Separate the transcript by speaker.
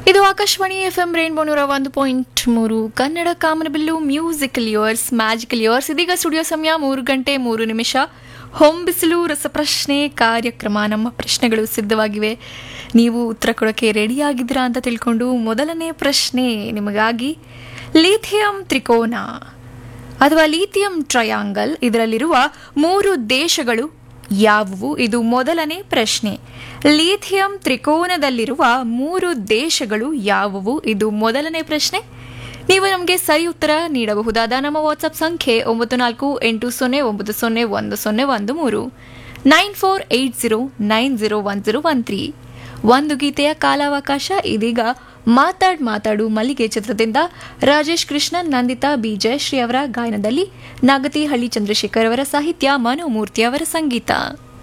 Speaker 1: ಇದು Akashvani F M rainbow ನೂರ ಒಂದು ಪಾಯಿಂಟ್ ಮೂರು Kannada Kamanabillu musical years magical years ಇದೀಗ ಸ್ಟುಡಿಯೋ ಸಮಯ ಮೂರು ಗಂಟೆ ಮೂರು ನಿಮಿಷ ಹೊಂಬಿಸಿಲು ರಸಪ್ರಶ್ನೆ ಕಾರ್ಯಕ್ರಮ ನಮ್ಮ ಪ್ರಶ್ನೆಗಳು ಸಿದ್ಧವಾಗಿವೆ ನೀವು ಉತ್ತರ ಕೊಡೋಕ್ಕೆ ರೆಡಿಯಾಗಿದ್ದೀರಾ ಅಂತ ತಿಳ್ಕೊಂಡು ಮೊದಲನೇ ಪ್ರಶ್ನೆ ನಿಮಗಾಗಿ ಲಿಥಿಯಂ ತ್ರಿಕೋನ ಅಥವಾ ಲಿಥಿಯಂ ಟ್ರಯಾಂಗಲ್ ಇದರಲ್ಲಿರುವ ಮೂರು ದೇಶಗಳು ಯಾವುವು ಇದು ಮೊದಲನೇ ಪ್ರಶ್ನೆ ಲಿಥಿಯಂ ತ್ರಿಕೋನದಲ್ಲಿರುವ ಮೂರು ದೇಶಗಳು ಯಾವುವು ಇದು ಮೊದಲನೇ ಪ್ರಶ್ನೆ ನೀವು ನಮಗೆ ಸರಿ ಉತ್ತರ ನೀಡಬಹುದಾದ ನಮ್ಮ ವಾಟ್ಸಪ್ ಸಂಖ್ಯೆ ಒಂಬತ್ತು ನಾಲ್ಕು ಎಂಟು ಸೊನ್ನೆ ಒಂಬತ್ತು ಸೊನ್ನೆ ಒಂದು ಸೊನ್ನೆ ಒಂದು ಮೂರು nine four eight zero nine zero one zero one three ಒಂದು ಗೀತೆಯ ಕಾಲಾವಕಾಶ ಇದೀಗ ಮಾತಾಡ್ ಮಾತಾಡು ಮಲ್ಲಿಗೆ ಚಿತ್ರದಿಂದ ರಾಜೇಶ್ ಕೃಷ್ಣನ್ ನಂದಿತಾ ಬಿ ಜಯಶ್ರೀ ಅವರ ಗಾಯನದಲ್ಲಿ ನಾಗತಿಹಳ್ಳಿ ಚಂದ್ರಶೇಖರ್ ಅವರ ಸಾಹಿತ್ಯ ಮನೋಮೂರ್ತಿ ಅವರ ಸಂಗೀತ